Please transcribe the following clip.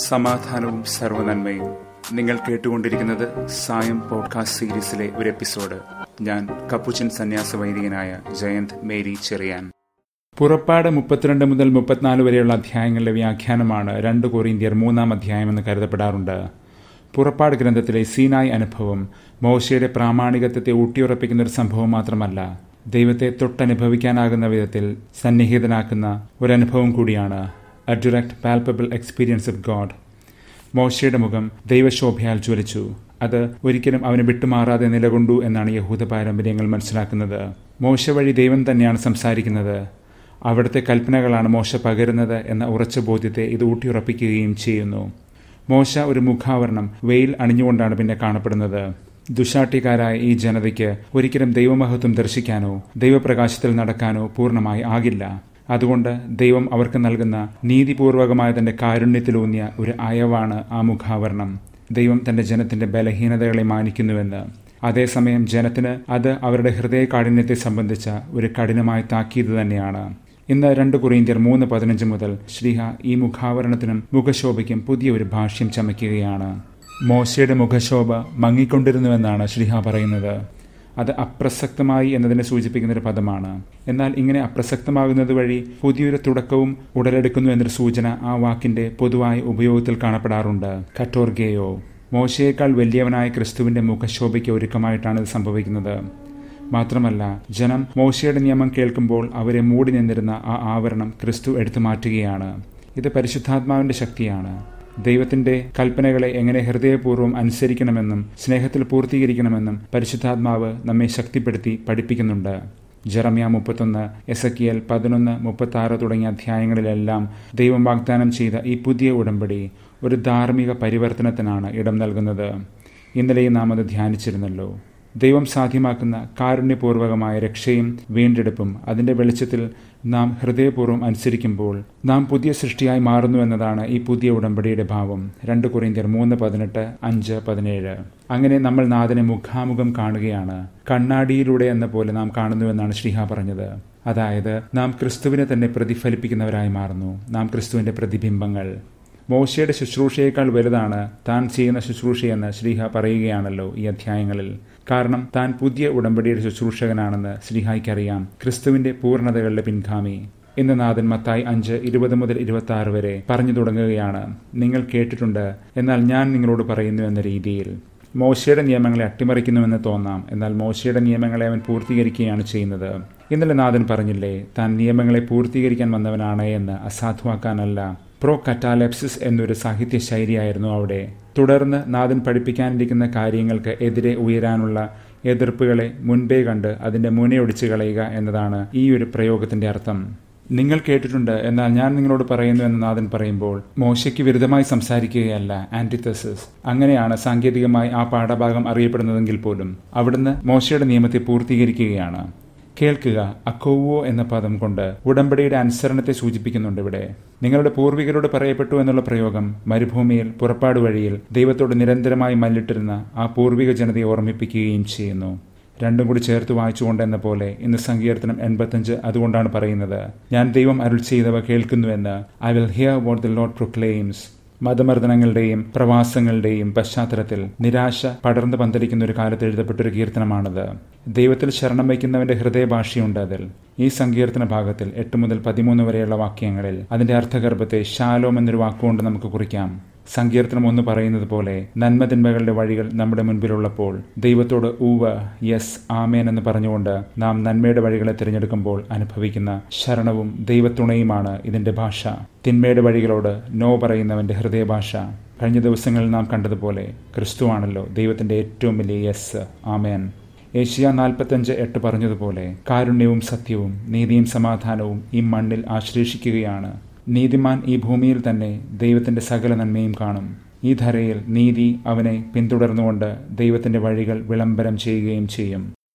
സമാധാനവും സർവനന്മയും നിങ്ങൾ കേട്ടുകൊണ്ടിരിക്കുന്നത് സായം പോഡ്കാസ്റ്റ് സീരീസിലെ ഒരു എപ്പിസോഡ് ഞാൻ കപ്പുച്ചൻ സന്യാസ വൈദികനായ ജയന്ത് മേരി ചെറിയാൻ പുറപ്പാട് മുപ്പത്തിരണ്ട് മുതൽ മുപ്പത്തിനാല് വരെയുള്ള അധ്യായങ്ങളിലെ വ്യാഖ്യാനമാണ് രണ്ട് കൊറിന്ത്യർ മൂന്നാം അധ്യായമെന്ന് കരുതപ്പെടാറുണ്ട് പുറപ്പാട് ഗ്രന്ഥത്തിലെ സീനായ് അനുഭവം മോശയുടെ പ്രാമാണികത്വത്തെ ഊട്ടിയുറപ്പിക്കുന്ന ഒരു സംഭവം മാത്രമല്ല ദൈവത്തെ തൊട്ടനുഭവിക്കാനാകുന്ന വിധത്തിൽ സന്നിഹിതനാക്കുന്ന ഒരനുഭവം കൂടിയാണ് a direct palpable experience of God മോശയുടെ മുഖം ദൈവശോഭയാൽ ജ്വലിച്ചു അത് ഒരിക്കലും അവന് വിട്ടുമാറാതെ നിലകൊണ്ടു എന്നാണ് യഹൂദ പാരമ്പര്യങ്ങൾ മനസ്സിലാക്കുന്നത് മോശ വഴി ദൈവം തന്നെയാണ് സംസാരിക്കുന്നത് അവിടുത്തെ കൽപ്പനകളാണ് മോശ പകരുന്നത് എന്ന ഉറച്ച ബോധ്യത്തെ ഇത് ഊട്ടിയുറപ്പിക്കുകയും ചെയ്യുന്നു മോശ ഒരു മുഖാവരണം വെയിൽ അണിഞ്ഞുകൊണ്ടാണ് പിന്നെ കാണപ്പെടുന്നത് ദുശാട്ടിക്കാരായ ഈ ജനതയ്ക്ക് ഒരിക്കലും ദൈവമഹത്വം ദർശിക്കാനോ ദൈവപ്രകാശത്തിൽ നടക്കാനോ പൂർണ്ണമായി ആകില്ല അതുകൊണ്ട് ദൈവം അവർക്ക് നൽകുന്ന നീതിപൂർവകമായ തന്റെ കാരുണ്യത്തിലൂന്നിയ ഒരു അയവാണ് ആ മുഖാവരണം ദൈവം തന്റെ ജനത്തിന്റെ ബലഹീനതകളെ മാനിക്കുന്നുവെന്ന് അതേസമയം ജനത്തിന് അത് അവരുടെ ഹൃദയകാഠിന്യത്തെ സംബന്ധിച്ച ഒരു കഠിനമായ താക്കീത് തന്നെയാണ് ഇന്ന് രണ്ട് കുറീന്ത്യർ മൂന്ന് പതിനഞ്ച് മുതൽ ശ്രീഹ ഈ മുഖാവരണത്തിനും മുഖശോഭയ്ക്കും പുതിയ ഒരു ഭാഷ്യം ചമയ്ക്കുകയാണ് മോശയുടെ മുഖശോഭ മങ്ങിക്കൊണ്ടിരുന്നുവെന്നാണ് ശ്രീഹ പറയുന്നത് അത് അപ്രസക്തമായി എന്നതിനെ സൂചിപ്പിക്കുന്ന ഒരു പദമാണ് എന്നാൽ ഇങ്ങനെ അപ്രസക്തമാകുന്നത് വഴി പുതിയൊരു തുടക്കവും ഉടലെടുക്കുന്നു എന്നൊരു സൂചന ആ വാക്കിന്റെ പൊതുവായ ഉപയോഗത്തിൽ കാണപ്പെടാറുണ്ട് കട്ടോർഗേയോ മോശയേക്കാൾ വലിയവനായ ക്രിസ്തുവിന്റെ മുഖശോഭയ്ക്ക് ഒരുക്കമായിട്ടാണ് ഇത് സംഭവിക്കുന്നത് മാത്രമല്ല ജനം മോശയുടെ നിയമം കേൾക്കുമ്പോൾ അവരെ മൂടി നിന്നിരുന്ന ആ ആവരണം ക്രിസ്തു എടുത്തു മാറ്റുകയാണ് ഇത് പരിശുദ്ധാത്മാവിന്റെ ശക്തിയാണ് ദൈവത്തിന്റെ കൽപ്പനകളെ എങ്ങനെ ഹൃദയപൂർവ്വം അനുസരിക്കണമെന്നും സ്നേഹത്തിൽ പൂർത്തീകരിക്കണമെന്നും പരിശുദ്ധാത്മാവ് നമ്മെ ശക്തിപ്പെടുത്തി പഠിപ്പിക്കുന്നുണ്ട് ജറമിയ മുപ്പത്തൊന്ന് എസക്കിയൽ പതിനൊന്ന് മുപ്പത്തി ആറ് തുടങ്ങിയ അധ്യായങ്ങളിലെല്ലാം ദൈവം വാഗ്ദാനം ചെയ്ത ഈ പുതിയ ഉടമ്പടി ഒരു ധാർമ്മിക പരിവർത്തനത്തിനാണ് ഇടം നൽകുന്നത് ഇന്നലെയും നാം അത് ധ്യാനിച്ചിരുന്നല്ലോ ദൈവം സാധ്യമാക്കുന്ന കാരുണ്യപൂർവകമായ രക്ഷയും വീണ്ടെടുപ്പും അതിന്റെ വെളിച്ചത്തിൽ നാം ഹൃദയപൂർവ്വം അനുസരിക്കുമ്പോൾ നാം പുതിയ സൃഷ്ടിയായി മാറുന്നു എന്നതാണ് ഈ പുതിയ ഉടമ്പടിയുടെ ഭാവം രണ്ട് കുറിന്ത്യർ മൂന്ന് പതിനെട്ട് അഞ്ച് പതിനേഴ് അങ്ങനെ നമ്മൾ നാഥനെ മുഖാമുഖം കാണുകയാണ് കണ്ണാടിയിലൂടെ എന്ന പോലെ നാം കാണുന്നുവെന്നാണ് ശ്രീഹ പറഞ്ഞത് അതായത് നാം ക്രിസ്തുവിനെ തന്നെ പ്രതിഫലിപ്പിക്കുന്നവരായി മാറുന്നു നാം ക്രിസ്തുവിന്റെ പ്രതിബിംബങ്ങൾ മോശയുടെ ശുശ്രൂഷയേക്കാൾ വലുതാണ് താൻ ചെയ്യുന്ന ശുശ്രൂഷയെന്ന് ശ്രീഹ പറയുകയാണല്ലോ ഈ അധ്യായങ്ങളിൽ കാരണം താൻ പുതിയ ഉടമ്പടിയുടെ ശുശ്രൂഷകനാണെന്ന് ശ്രീഹായ്ക്കറിയാം ക്രിസ്തുവിന്റെ പൂർണ്ണതകളുടെ പിൻഗാമി ഇന്ന് നാഥൻ മത്തായി അഞ്ച് ഇരുപത് മുതൽ ഇരുപത്തി ആറ് വരെ പറഞ്ഞു തുടങ്ങുകയാണ് നിങ്ങൾ കേട്ടിട്ടുണ്ട് എന്നാൽ ഞാൻ നിങ്ങളോട് പറയുന്നു എന്ന രീതിയിൽ മോശയുടെ നിയമങ്ങളെ അട്ടിമറിക്കുന്നുവെന്ന് തോന്നാം എന്നാൽ മോശയുടെ നിയമങ്ങളെ അവൻ പൂർത്തീകരിക്കുകയാണ് ചെയ്യുന്നത് ഇന്നലെ നാഥൻ പറഞ്ഞില്ലേ താൻ നിയമങ്ങളെ പൂർത്തീകരിക്കാൻ വന്നവനാണ് എന്ന് അസാധുവാക്കാനല്ല പ്രോ കറ്റാലെപ്സിസ് എന്നൊരു സാഹിത്യ ശൈലിയായിരുന്നു അവിടെ തുടർന്ന് നാഥൻ പഠിപ്പിക്കാനിരിക്കുന്ന കാര്യങ്ങൾക്ക് എതിരെ ഉയരാനുള്ള എതിർപ്പുകളെ മുൻപേ കണ്ട് അതിന്റെ മുനയൊടിച്ചു കളയുക എന്നതാണ് ഈ ഒരു പ്രയോഗത്തിന്റെ അർത്ഥം നിങ്ങൾ കേട്ടിട്ടുണ്ട് എന്നാൽ ഞാൻ നിങ്ങളോട് പറയുന്നു എന്ന് നാഥൻ പറയുമ്പോൾ മോശയ്ക്ക് വിരുദ്ധമായി സംസാരിക്കുകയല്ല ആന്റിത്തസിസ് അങ്ങനെയാണ് സാങ്കേതികമായി ആ പാഠഭാഗം അറിയപ്പെടുന്നതെങ്കിൽ പോലും അവിടുന്ന് മോശയുടെ നിയമത്തെ പൂർത്തീകരിക്കുകയാണ് കേൾക്കുക അക്കോവോ എന്ന പദം കൊണ്ട് ഉടമ്പടിയുടെ അനുസരണത്തെ സൂചിപ്പിക്കുന്നുണ്ട് ഇവിടെ നിങ്ങളുടെ പൂർവികരോട് പറയപ്പെട്ടു എന്നുള്ള പ്രയോഗം മരുഭൂമിയിൽ പുറപ്പാട് വഴിയിൽ ദൈവത്തോട് നിരന്തരമായി മല്ലിട്ടിരുന്ന ആ പൂർവിക ജനതയെ ഓർമ്മിപ്പിക്കുകയും ചെയ്യുന്നു രണ്ടും കൂടി ചേർത്ത് വായിച്ചുകൊണ്ട് എന്ന പോലെ ഇന്ന് സങ്കീർത്തനം എൺപത്തഞ്ച് അതുകൊണ്ടാണ് പറയുന്നത് ഞാൻ ദൈവം അരുൾ ചെയ്തവ കേൾക്കുന്നുവെന്ന് I will hear what the Lord proclaims മതമർദ്ദനങ്ങളുടെയും പ്രവാസങ്ങളുടെയും പശ്ചാത്തലത്തിൽ നിരാശ പടർന്നു പന്തലിക്കുന്ന ഒരു കാലത്ത് എഴുതപ്പെട്ടൊരു കീർത്തനമാണത് ദൈവത്തിൽ ശരണം വയ്ക്കുന്നവന്റെ ഹൃദയഭാഷയുണ്ട് അതിൽ ഈ സങ്കീർത്തന ഭാഗത്തിൽ എട്ട് മുതൽ പതിമൂന്ന് വരെയുള്ള വാക്യങ്ങളിൽ അതിന്റെ അർത്ഥഗർഭത്തെ ശാലോം എന്നൊരു വാക്കുകൊണ്ട് നമുക്ക് കുറിക്കാം സങ്കീർത്തനം ഒന്ന് പറയുന്നത് പോലെ നന്മതിന്മകളുടെ വഴികൾ നമ്മുടെ മുൻപിലുള്ളപ്പോൾ ദൈവത്തോട് ഊവ യെസ് ആമേൻ എന്ന് പറഞ്ഞുകൊണ്ട് നാം നന്മയുടെ വഴികളെ തിരഞ്ഞെടുക്കുമ്പോൾ അനുഭവിക്കുന്ന ശരണവും ദൈവത്തുണയുമാണ് ഇതിന്റെ ഭാഷ തിന്മയുടെ വഴികളോട് നോ പറയുന്നവന്റെ ഹൃദയഭാഷ കഴിഞ്ഞ ദിവസങ്ങളിൽ നാം കണ്ടതുപോലെ ക്രിസ്തുവാണല്ലോ ദൈവത്തിന്റെ ഏറ്റവും വലിയ യെസ് ആമേൻ ഏഷ്യ നാൽപ്പത്തഞ്ച് എട്ട് പറഞ്ഞതുപോലെ കാരുണ്യവും സത്യവും നീതിയും സമാധാനവും ഈ മണ്ണിൽ ആശ്ലേഷിക്കുകയാണ് നീതിമാൻ ഈ ഭൂമിയിൽ തന്നെ ദൈവത്തിന്റെ സകല നന്മയും കാണും ഈ ധരയിൽ നീതി അവനെ പിന്തുടർന്നുകൊണ്ട് ദൈവത്തിന്റെ വഴികൾ വിളംബരം ചെയ്യുകയും ചെയ്യും